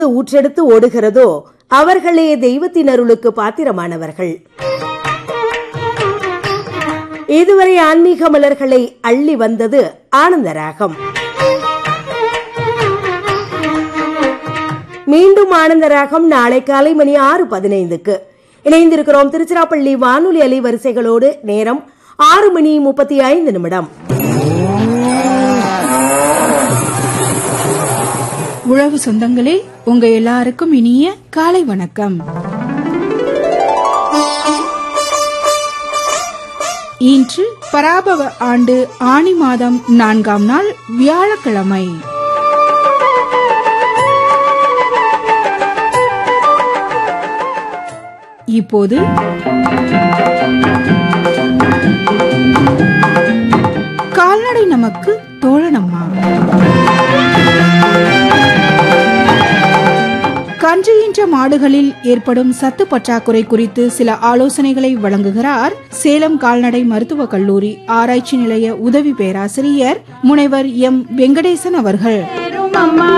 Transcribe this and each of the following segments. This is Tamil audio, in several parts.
ஊற்றெடுத்து ஓடுகிறதோ அவர்களே தெய்வத்தின் அருளுக்கு பாத்திரமானவர்கள் இதுவரை ஆன்மீக மலர்களை அள்ளி வந்தது ஆனந்தராகம் மீண்டும் ஆனந்தராகம் நாளை காலை மணி ஆறு பதினைந்துக்கு இணைந்திருக்கிறோம் திருச்சிராப்பள்ளி வானொலி அலைவரிசைகளோடு நேரம் ஆறு மணி முப்பத்தி ஐந்து நிமிடம் உழவு சொந்தங்களே உங்க எல்லாருக்கும் இனிய காலை வணக்கம் இன்று பராபவ ஆண்டு ஆனி மாதம் நான்காம் நாள் வியாழக்கிழமை இப்போது கால்நடை நமக்கு தோழனம்மா கன்றுகின்ற மாடுகளில் ஏற்படும் சத்து பற்றாக்குறை குறித்து சில ஆலோசனைகளை வழங்குகிறார் சேலம் கால்நடை மருத்துவக் கல்லூரி ஆராய்ச்சி நிலைய உதவி பேராசிரியர் முனைவர் எம் வெங்கடேசன் அவர்கள் எருமம்மா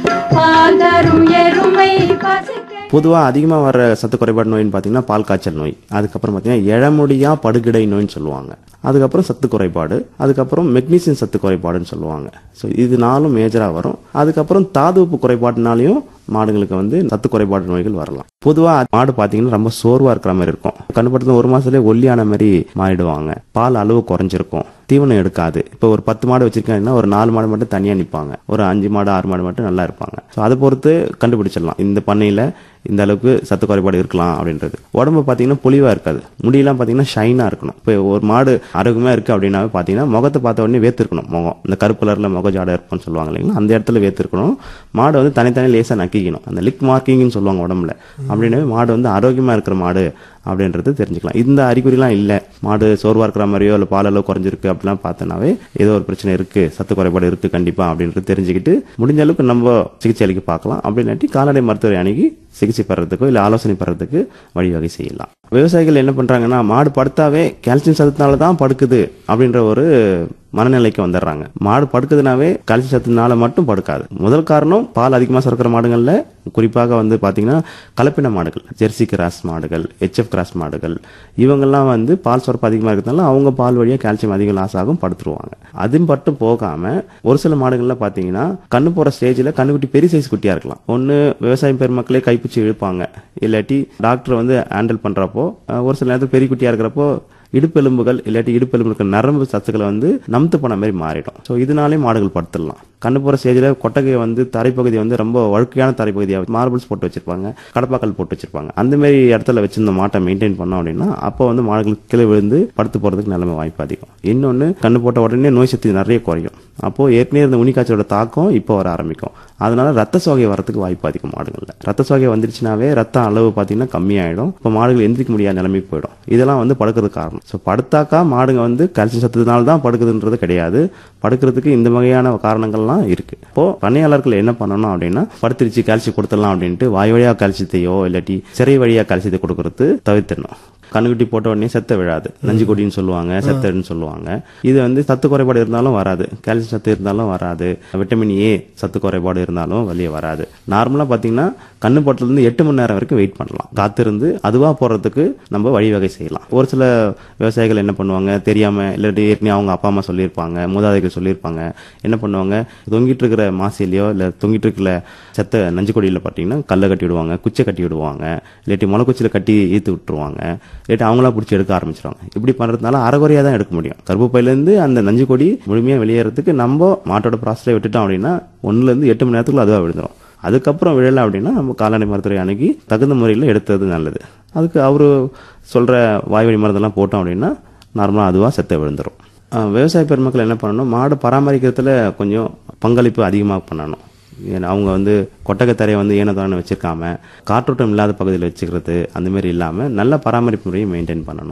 பால் தரும் எருமை பசிக்க பொதுவாக அதிகமாக வர சத்து குறைபாடு நோயின்னு பார்த்தீங்கன்னா பால் காய்ச்சல் நோய் அதுக்கப்புறம் பார்த்தீங்கன்னா இளமுடியா படுகிடை நோயின்னு சொல்லுவாங்க அதுக்கப்புறம் சத்து குறைபாடு அதுக்கப்புறம் மெக்னீசியம் சத்து குறைபாடுன்னு சொல்லுவாங்க ஸோ இது நாலும் மேஜராக வரும் அதுக்கப்புறம் தாதுப்பு குறைபாடுனாலையும் மாடுங்களுக்கு வந்து சத்து குறைபாடு நோய்கள் வரலாம் பொதுவாக மாடு பார்த்தீங்கன்னா ரொம்ப சோர்வாக இருக்கிற மாதிரி இருக்கும் கண்டுபடுத்த ஒரு மாசத்துலேயே ஒல்லியான மாதிரி மாறிடுவாங்க பால் அளவு குறைஞ்சிருக்கும் தீவனம் எடுக்காது இப்போ ஒரு பத்து மாடு வச்சிருக்காங்கன்னா ஒரு நாலு மாடு மட்டும் தனியாக நிற்பாங்க ஒரு அஞ்சு மாடு ஆறு மாடு மட்டும் நல்லா இருப்பாங்க ஸோ அதை பொறுத்து கண்டுபிடிச்சிடலாம் இந்த பண்ணையில் இந்த அளவுக்கு சத்து குறைபாடு இருக்கலாம் அப்படின்றது உடம்பு பார்த்தீங்கன்னா பொலிவாக இருக்காது முடியெல்லாம் பார்த்தீங்கன்னா ஷைனாக இருக்கணும் இப்போ ஒரு மாடு ஆரோக்கியமாக இருக்குது அப்படின்னாவே பார்த்தீங்கன்னா முகத்தை பார்த்த உடனே வேர்த்திருக்கணும் முகம் இந்த கருப்பு கலரில் முக ஜாடை இருப்போம்னு சொல்லுவாங்க இல்லைங்களா அந்த இடத்துல வேர்த்திருக்கணும் மாடு வந்து தனித்தனி லேசாக நக்கிக்கணும் அந்த லிக் மார்க்கிங்னு சொல்லுவாங்க உடம்புல அப்படின்னாவே மாடு வந்து ஆரோக்கியமாக இருக்கிற மாடு அப்படின்றது தெரிஞ்சுக்கலாம் இந்த அறிகுறிலாம் இல்லை மாடு சோர்வாக இருக்கிற மாதிரியோ இல்லை பால் அளவு குறைஞ்சிருக்கு அப்படிலாம் பார்த்தோன்னாவே ஏதோ ஒரு பிரச்சனை இருக்கு சத்து குறைபாடு இருக்கு கண்டிப்பா அப்படின்றது தெரிஞ்சுக்கிட்டு முடிஞ்ச அளவுக்கு நம்ம சிகிச்சை அளிக்க பார்க்கலாம் அப்படின்னாட்டி கால்நடை மருத்துவரை அணுகி சிகிச்சை பெறதுக்கோ இல்லை ஆலோசனை பெறதுக்கு வழிவகை செய்யலாம் விவசாயிகள் என்ன பண்றாங்கன்னா மாடு படுத்தாவே கால்சியம் சத்துனால தான் படுக்குது அப்படின்ற ஒரு மனநிலைக்கு வந்துடுறாங்க மாடு படுக்குதுனாவே கால்சியம் சத்துனால மட்டும் படுக்காது முதல் காரணம் பால் அதிகமாக சுரக்கிற மாடுகளில் குறிப்பாக வந்து பார்த்தீங்கன்னா கலப்பின மாடுகள் ஜெர்சி கிராஸ் மாடுகள் ஹெச்எஃப் கிராஸ் மாடுகள் இவங்கெல்லாம் வந்து பால் சுரப்பு அதிகமாக இருக்கிறதுனால அவங்க பால் வழியாக கால்சியம் அதிகம் லாஸ் ஆகும் படுத்துருவாங்க அது மட்டும் போகாம ஒரு சில மாடுகள்ல பார்த்தீங்கன்னா கண்ணு போற ஸ்டேஜில் கண்ணுக்குட்டி பெரிய சைஸ் குட்டியா இருக்கலாம் ஒன்று விவசாயம் பெருமக்களே கைப்பிடிச்சு இழுப்பாங்க இல்லாட்டி டாக்டர் வந்து ஹேண்டில் பண்றப்போ அஹ், ஒரு சில நேரத்தில் பெரிய குட்டியா இருக்கிறப்போ இடுப்பெலும்புகள் இல்லாட்டி இடுப்பெலும்பு இருக்கிற நரம்பு சத்துக்களை வந்து நம்த்து போன மாதிரி மாறிடும் ஸோ இதனாலே மாடுகள் படுத்துடலாம் கண்ணு போகிற ஸ்டேஜில் கொட்டகை வந்து தரைப்பகுதி வந்து ரொம்ப வழுக்கையான தரைப்பகுதியாக மார்பிள்ஸ் போட்டு வச்சிருப்பாங்க கடப்பாக்கல் போட்டு வச்சிருப்பாங்க அந்த மாதிரி இடத்துல வச்சிருந்த மாட்டை மெயின்டைன் பண்ணோம் அப்படின்னா அப்போ வந்து மாடுகள் கீழே விழுந்து படுத்து போகிறதுக்கு நிலைமை வாய்ப்பு அதிகம் இன்னொன்று கண்ணு போட்ட உடனே நோய் சக்தி நிறைய குறையும் அப்போ ஏற்கனவே இருந்த உனிக்காய்ச்சலோட தாக்கம் இப்போ வர ஆரம்பிக்கும் அதனால ரத்த சோகை வரதுக்கு வாய்ப்பு அதிகம் மாடுகளில் ரத்த சோகை வந்துருச்சுனாவே ரத்த அளவு பார்த்தீங்கன்னா கம்மியாயிடும் இப்போ மாடுகள் எந்திரிக்க முடியாத நிலைமைக்கு போயிடும் இதெல்லாம் வந்து படுக்கிறதுக்கு காரணம் ஸோ படுத்தாக்கா மாடுங்க வந்து கால்சியம் சத்துனால தான் படுக்குதுன்றது கிடையாது படுக்கிறதுக்கு இந்த வகையான காரணங்கள்லாம் இருக்கு இப்போ பண்ணையாளர்கள் என்ன பண்ணணும் அப்படின்னா படுத்துருச்சு கால்சியம் கொடுத்துடலாம் அப்படின்ட்டு வாய் வழியா கால்சியத்தையோ இல்லாட்டி சிறை வழியா கால்சியத்தை கொடுக்கறது தவிர்த்திடணும் கண்ணுக்குட்டி போட்ட உடனே செத்த விழாது நஞ்சு கொடின்னு சொல்லுவாங்க செத்தன்னு சொல்லுவாங்க இது வந்து சத்து குறைபாடு இருந்தாலும் வராது கால்சியம் சத்து இருந்தாலும் வராது விட்டமின் ஏ சத்து குறைபாடு இருந்தாலும் வெளியே வராது நார்மலா பாத்தீங்கன்னா கண்ணு போட்டதுலேருந்து எட்டு மணி நேரம் வரைக்கும் வெயிட் பண்ணலாம் காத்திருந்து அதுவா போறதுக்கு நம்ம வழிவகை செய்யலாம் ஒரு சில விவசாயிகள் என்ன பண்ணுவாங்க தெரியாம இல்லாட்டி ஏற்கனவே அவங்க அப்பா அம்மா சொல்லியிருப்பாங்க மூதாதைகள் சொல்லியிருப்பாங்க என்ன பண்ணுவாங்க தொங்கிட்டு இருக்கிற மாசிலையோ இல்ல தொங்கிட்டு இருக்கிற செத்த நஞ்சு கொடியில பாத்தீங்கன்னா கல்லை கட்டி விடுவாங்க குச்சை கட்டி விடுவாங்க இல்லாட்டி முளைக்குச்சியில கட்டி ஈத்து விட்டுருவாங்க இல்லாட்டி அவங்களா பிடிச்சி எடுக்க ஆரம்பிச்சிருவாங்க இப்படி பண்றதுனால அறகுறையா தான் எடுக்க முடியும் கருப்புப்பையிலேருந்து அந்த நஞ்சு கொடி முழுமையா வெளியேறதுக்கு நம்ம மாட்டோட ப்ராசஸை விட்டுட்டோம் அப்படின்னா ஒண்ணுல இருந்து எட்டு மணி நேரத்துக்குள்ள அதுவா விழுந்துரும் அதுக்கப்புறம் விழல அப்படின்னா நம்ம கால்நடை மருத்துவரை அணுகி தகுந்த முறையில் எடுத்தது நல்லது அதுக்கு அவரு சொல்ற வாய்வழி மருந்தெல்லாம் போட்டோம் அப்படின்னா நார்மலாக அதுவாக செத்த விழுந்துரும் அஹ் விவசாய பெருமக்கள் என்ன பண்ணணும் மாடு பராமரிக்கிறதுல கொஞ்சம் பங்களிப்பு அதிகமாக பண்ணணும் ஏன்னா அவங்க வந்து கொட்டகை தரையை வந்து ஏனதான வச்சிருக்காம காற்றோட்டம் இல்லாத பகுதியில் வச்சுக்கிறது அந்த மாதிரி இல்லாமல் நல்ல பராமரிப்பு முறையை மெயின்டைன் பண்ணணும்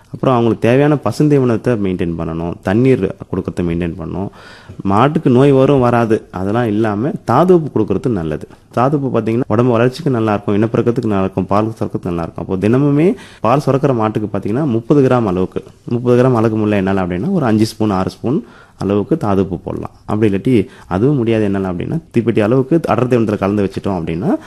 அப்புறம் அவங்களுக்கு தேவையான பசுந்தீவனத்தை மெயின்டைன் பண்ணணும் தண்ணீர் கொடுக்கறத மெயின்டைன் பண்ணணும் மாட்டுக்கு நோய் வரும் வராது அதெல்லாம் இல்லாமல் தாதுப்பு கொடுக்கறது நல்லது தாதுப்பு பார்த்தீங்கன்னா உடம்பு வளர்ச்சிக்கு நல்லா இருக்கும் இனப்பெருக்கத்துக்கு நல்லா இருக்கும் பால் சுரக்கிறதுக்கு நல்லா இருக்கும் அப்போ தினமுமே பால் சுரக்கிற மாட்டுக்கு பார்த்தீங்கன்னா முப்பது கிராம் அளவுக்கு முப்பது கிராம் அளவுக்கு முள்ள என்னால் அப்படின்னா ஒரு அஞ்சு ஸ்பூன் ஆறு ஸ்பூன் அளவுக்கு தாதுப்பு போடலாம் அப்படி இல்லாட்டி அதுவும் முடியாது என்னால் அப்படின்னா தீப்பெட்டி அளவுக்கு அடர் தீவனத்தில் கலந்து வச்சுட்டோம் அப்படின்னா